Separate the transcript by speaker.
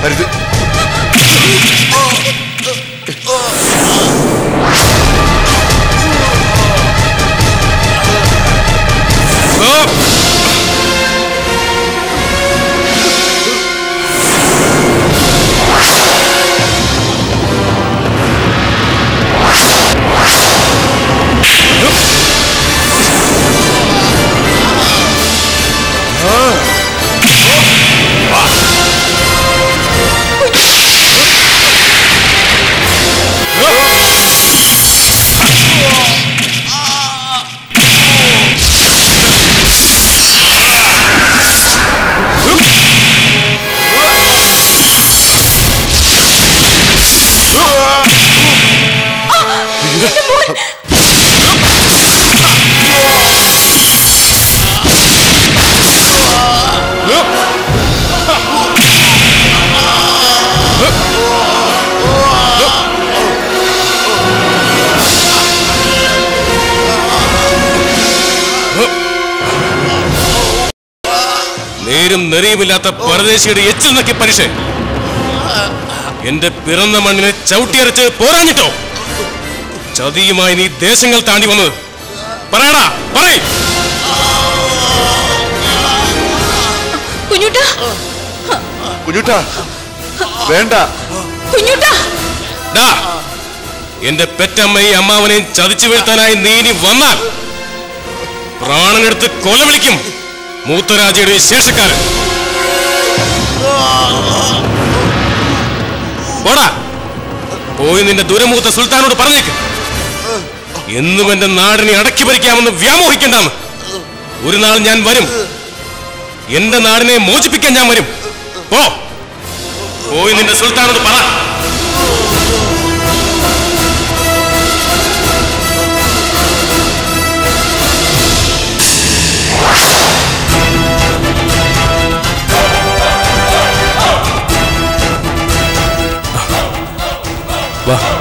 Speaker 1: അരുത്
Speaker 2: നേരും നെറിയുമില്ലാത്ത പരദേശിയുടെ എച്ചിൽ നക്കി പലിശ എന്റെ പിറന്ന മണ്ണിനെ ചവിട്ടിയരച്ച് പോരാഞ്ഞിട്ടോ ചതിയുമായി നീ ദേശങ്ങൾ താണ്ടി വന്നത് പറയടാ പറയ്
Speaker 3: കുഞ്ഞുട്ട
Speaker 1: കുഞ്ഞുട്ടാ വേണ്ട
Speaker 3: കുഞ്ഞുട്ട
Speaker 2: ഡാ എന്റെ പെറ്റമ്മയും അമ്മാവനെയും ചതിച്ചു വീഴ്ത്താനായി നീ ഇനി വന്നാൽ പ്രാണനെടുത്ത് കൊല വിളിക്കും മൂത്തരാജയുടെ ശേഷക്കാരൻ പോടാ പോയി നിന്റെ ദുരമൂത്ത സുൽത്താനോട് പറഞ്ഞേക്ക് എന്നും എന്റെ നാടിനെ അടക്കി ഭരിക്കാമെന്ന് വ്യാമോഹിക്കണ്ടെന്ന് ഒരു നാൾ ഞാൻ വരും എന്റെ നാടിനെ മോചിപ്പിക്കാൻ ഞാൻ വരും പോ പോയി നിന്റെ സുൽത്താനോട് പറ വാ